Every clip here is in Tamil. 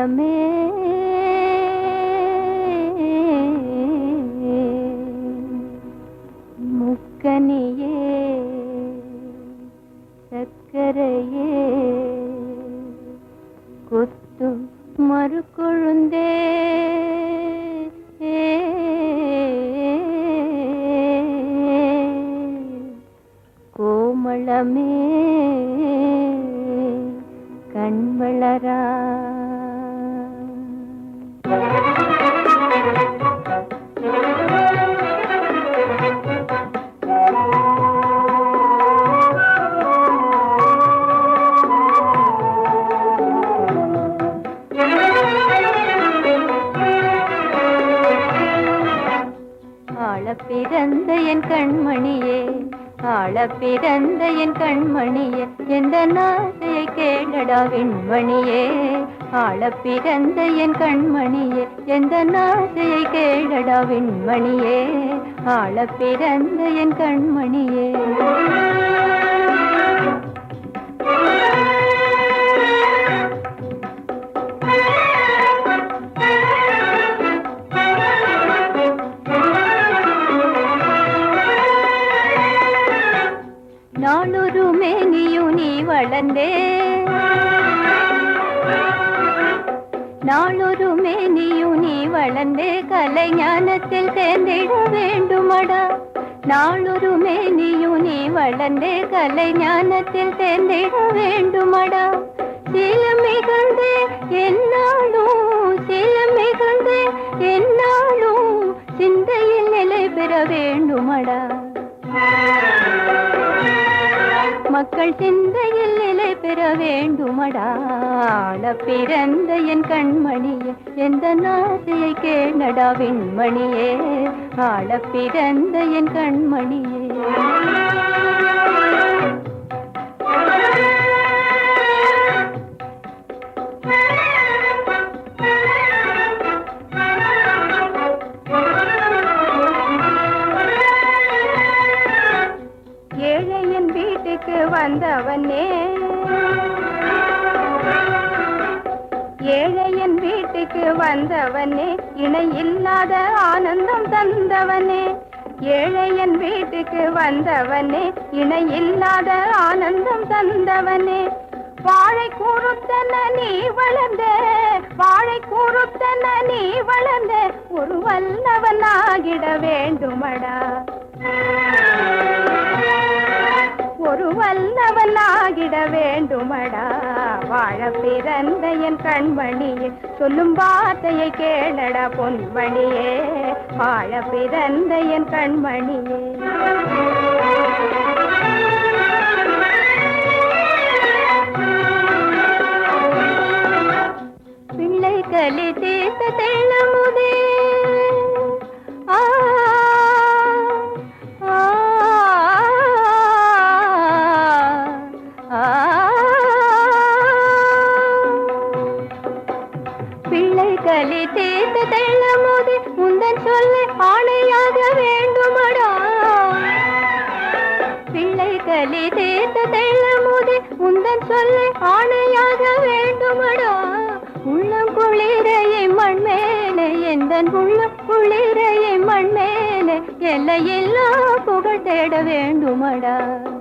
கோமளமே முக்கனியே சக்கரையே கொத்தும் மறுக்கொழுந்தே கோமளமே கண்வளரா ஆள பிறந்த என் கண்மணியே ஆள பிறந்த என் கண்மணியே எந்த நாசையை கேளடா வெண்மணியே ஆள பிறந்த என் கண்மணியே எந்த நாசையை கேளடா வெண்மணியே ஆள பிறந்த என் கண்மணியே நாளொரு மேனியும் நீ வளர்ந்தே நாளொரு மேனியும் நீ வளர்ந்தே கலை ஞானத்தில் தேர்ந்திட வேண்டுமடா நாளொரு மேனியும் நீ வளர்ந்தே கலை ஞானத்தில் தேர்ந்திட வேண்டுமடா சில மிகுந்தே என்னாலும் சில மிகுந்தே என்னாலும் சிந்தையில் நிலை பெற வேண்டுமடா மக்கள் சிந்தையில் நிலை பெற வேண்டுமடா ஆள பிறந்த என் கண்மணியே எந்த நாசையை கேளடா விண்மணியே ஆள பிறந்த என் கண்மணியே ஏழையின் வீட்டுக்கு வந்தவனே ஏழையின் வீட்டுக்கு வந்தவனே இணை இல்லாத ஆனந்தம் தந்தவனே ஏழையன் வீட்டுக்கு வந்தவனே இணை இல்லாத ஆனந்தம் தந்தவனே வாழை கூறுத்தன நீ வளர்ந்த வாழை கூறுத்தன நீ வளர்ந்த ஒரு வல்லவனாகிட வேண்டுமடா ஒரு வல்லவனாகிட வேண்டுமடா வாழ பிறந்த என் கண்மணியே சொல்லும் வார்த்தையை கேளடா பொன்மணியே வாழ பிறந்த என் கண்மணியே பிள்ளை கலி தீர்த்த தெள்ளமுதே ஆ, ஆ, ஆ. பிள்ளை கலி தீர்த்த தெள்ளமுதே முந்தன் சொல்ல ஆணையாக வேண்டுமடா பிள்ளை கலி தீர்த்த தெள்ளமுதே முந்தன் சொல்ல ஆணையாக வேண்டுமடா உள்ளம் குளிரையை மண் மேலே எந்தன் உள்ளம் குளிரையை மண் மேலே எல்லையில்லா புகழ் தேட வேண்டுமடா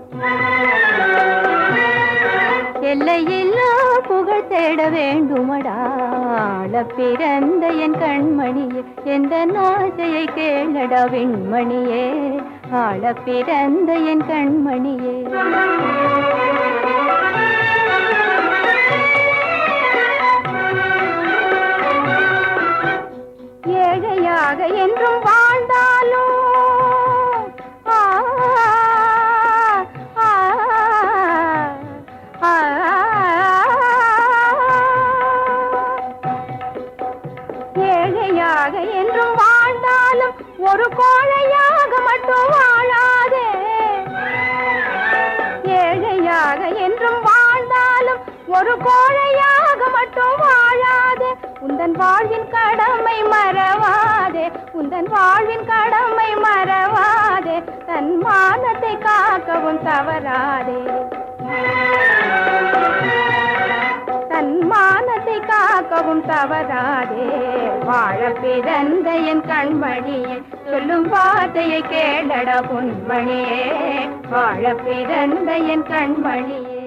எல்லையில்லா புகழ் தேட வேண்டுமடா ஆள பிறந்த என் கண்மணியே எந்த நாசையை கேளடா விண்மணியே ஆள பிறந்த என் கண்மணியே ஏழையாக என்றும் வாழ்ந்தாலும் ஆ, ஆ, ஆ, ஏழையாக என்றும் வாழ்ந்தாலும் ஒரு கோழையாக மட்டும் வாழாதே ஏழையாக என்றும் வாழ்ந்தாலும் ஒரு கோழையாக மட்டும் வாழாதே உந்தன் வாழ்வின் கடமை மறவாதே உந்தன் வாழ்வின் கடமை மறவாதே தன் மானத்தை காக்கவும் தவறாதே தன் மானத்தை காக்க போகவும் தவறாதே வாழ பிறந்த என் கண்மணியே சொல்லும் வார்த்தையை கேளடா பொன்மணியே வாழ பிறந்த என் கண்மணியே